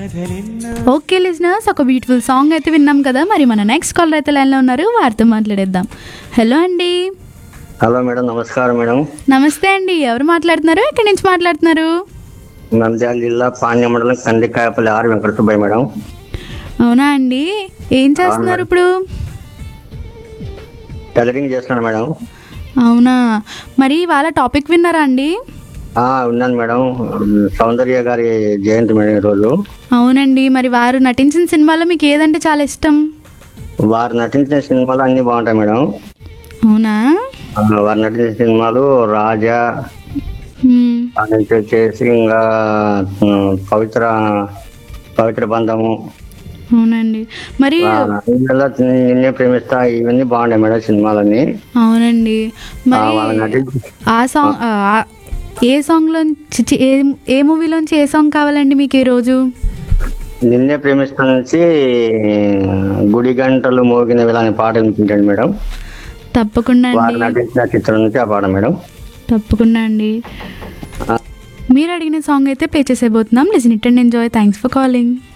Okay listeners ఒక beautiful song అయితే విన్నాం కదా మరి మన నెక్స్ట్ కాలర్ అయితే లైన్లో ఉన్నారు వారితో మాట్లాడేద్దాం హలో అండి హలో మేడం నమస్కారం మేడం నమస్తే అండి ఎవరు మాట్లాడుతున్నారు ఎక్కడి నుంచి మాట్లాడుతున్నారు నంద్యాల జిల్లా పాణ్య మండలం కందికాయపల్లి ఆర్ వెంకట సుబ్బయ్య మేడం అవునా అండి ఏం చేస్తున్నారు ఇప్పుడు టైలరింగ్ చేస్తున్నాను మేడం అవునా మరి వాళ్ళ టాపిక్ విన్నారా అండి ఆ, ఉన్నాను మేడం సౌందర్య గారి జయంతి మేడం ఈరోజు అవునండి మరి వారు నటించిన సినిమాలో మీకు ఏదంటే చాలా ఇష్టం వారు నటించిన సినిమాలు అన్ని బాగుంటాయి మేడం అవునా ఆ, వారు నటించిన సినిమాలు రాజా మ్మ్. ఆ నుంచి వచ్చేసి ఇంకా ఉమ్, పవిత్ర పవిత్ర బంధము అవునండి మరి ఆ, ఇందులో నిన్నే ప్రేమిస్తా ఇవన్నీ బాగుంటాయి మేడం సినిమాలన్నీ అవునండి ఆ, మరి వాళ్ళ నటించి ఆ సాంగ్ ఆ, ఏ సాంగ్లోంచి చి- ఏ ఏ మూవీలోంచి ఏ సాంగ్ కావాలండి మీకు ఈరోజు నిన్నే ప్రేమిస్తా నుంచి గుడి గంటలు మోగిన వేళ అనే పాట వినిపించండి మేడం తప్పకుండా వారు అండి నటించిన చిత్రం నుంచి ఆ పాట మేడం తప్పకుండా అండి ఆ. మీరు అడిగిన సాంగ్ అయితే ప్లే చేసేబోతున్నాం listen it and enjoy thanks for calling